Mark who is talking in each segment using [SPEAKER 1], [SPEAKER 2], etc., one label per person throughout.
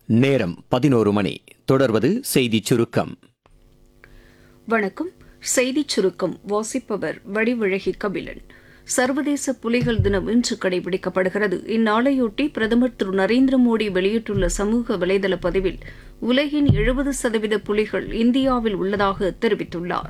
[SPEAKER 1] நேரம் பதினோரு மணி தொடர்வது செய்திச் சுருக்கம்
[SPEAKER 2] வணக்கம் செய்திச் சுருக்கம் வாசிப்பவர் வடிவழகி கபிலன் சர்வதேச புலிகள் தினம் இன்று கடைபிடிக்கப்படுகிறது இந்நாளையொட்டி பிரதமர் திரு நரேந்திர மோடி வெளியிட்டுள்ள சமூக வலைதள பதிவில் உலகின் எழுபது சதவீத புலிகள் இந்தியாவில் உள்ளதாக தெரிவித்துள்ளார்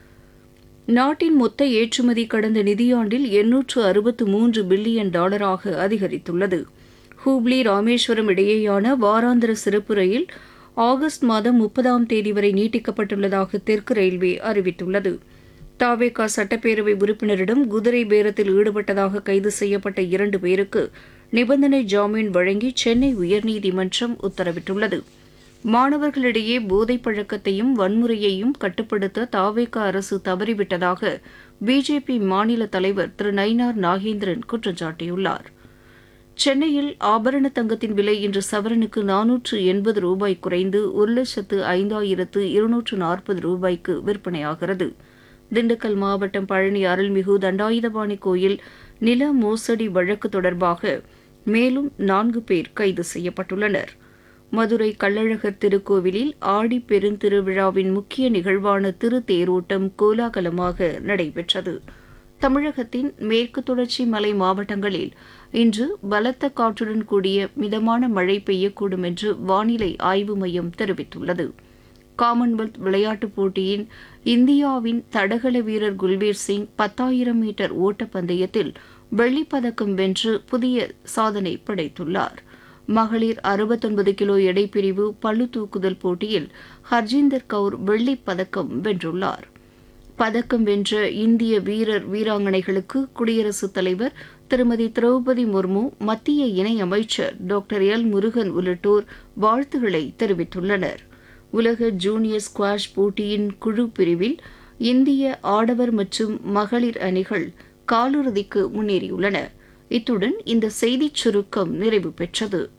[SPEAKER 2] நாட்டின் மொத்த ஏற்றுமதி கடந்த நிதியாண்டில் எண்ணூற்று அறுபத்து மூன்று பில்லியன் டாலராக அதிகரித்துள்ளது ஹூப்ளி ராமேஸ்வரம் இடையேயான வாராந்திர சிறப்பு ரயில் ஆகஸ்ட் மாதம் முப்பதாம் தேதி வரை நீட்டிக்கப்பட்டுள்ளதாக தெற்கு ரயில்வே அறிவித்துள்ளது தாவேகா சட்டப்பேரவை உறுப்பினரிடம் குதிரை பேரத்தில் ஈடுபட்டதாக கைது செய்யப்பட்ட இரண்டு பேருக்கு நிபந்தனை ஜாமீன் வழங்கி சென்னை உயர்நீதிமன்றம் உத்தரவிட்டுள்ளது மாணவர்களிடையே போதைப் பழக்கத்தையும் வன்முறையையும் கட்டுப்படுத்த தாவேகா அரசு தவறிவிட்டதாக பிஜேபி மாநில தலைவர் திரு நயினார் நாகேந்திரன் குற்றம் சாட்டியுள்ளார் சென்னையில் ஆபரண தங்கத்தின் விலை இன்று சவரனுக்கு நானூற்று எண்பது ரூபாய் குறைந்து ஒரு லட்சத்து ஐந்தாயிரத்து இருநூற்று நாற்பது ரூபாய்க்கு விற்பனையாகிறது திண்டுக்கல் மாவட்டம் பழனி அருள்மிகு தண்டாயுதபாணி கோயில் நில மோசடி வழக்கு தொடர்பாக மேலும் நான்கு பேர் கைது செய்யப்பட்டுள்ளனர் மதுரை கள்ளழகர் திருக்கோவிலில் ஆடி பெருந்திருவிழாவின் முக்கிய நிகழ்வான திருத்தேரோட்டம் கோலாகலமாக நடைபெற்றது தமிழகத்தின் மேற்கு தொடர்ச்சி மலை மாவட்டங்களில் இன்று பலத்த காற்றுடன் கூடிய மிதமான மழை பெய்யக்கூடும் என்று வானிலை ஆய்வு மையம் தெரிவித்துள்ளது காமன்வெல்த் விளையாட்டுப் போட்டியின் இந்தியாவின் தடகள வீரர் குல்பீர் சிங் பத்தாயிரம் மீட்டர் ஓட்டப்பந்தயத்தில் வெள்ளிப்பதக்கம் வென்று புதிய சாதனை படைத்துள்ளார் மகளிர் அறுபத்தொன்பது கிலோ எடைப்பிரிவு பளு தூக்குதல் போட்டியில் ஹர்ஜிந்தர் கவுர் வெள்ளிப் பதக்கம் வென்றுள்ளார் பதக்கம் வென்ற இந்திய வீரர் வீராங்கனைகளுக்கு குடியரசுத் தலைவர் திருமதி திரௌபதி முர்மு மத்திய இணையமைச்சர் டாக்டர் எல் முருகன் உள்ளிட்டோர் வாழ்த்துக்களை தெரிவித்துள்ளனர் உலக ஜூனியர் ஸ்குவாஷ் போட்டியின் குழு பிரிவில் இந்திய ஆடவர் மற்றும் மகளிர் அணிகள் காலிறுதிக்கு முன்னேறியுள்ளன இத்துடன் இந்த செய்திச் சுருக்கம் நிறைவு பெற்றது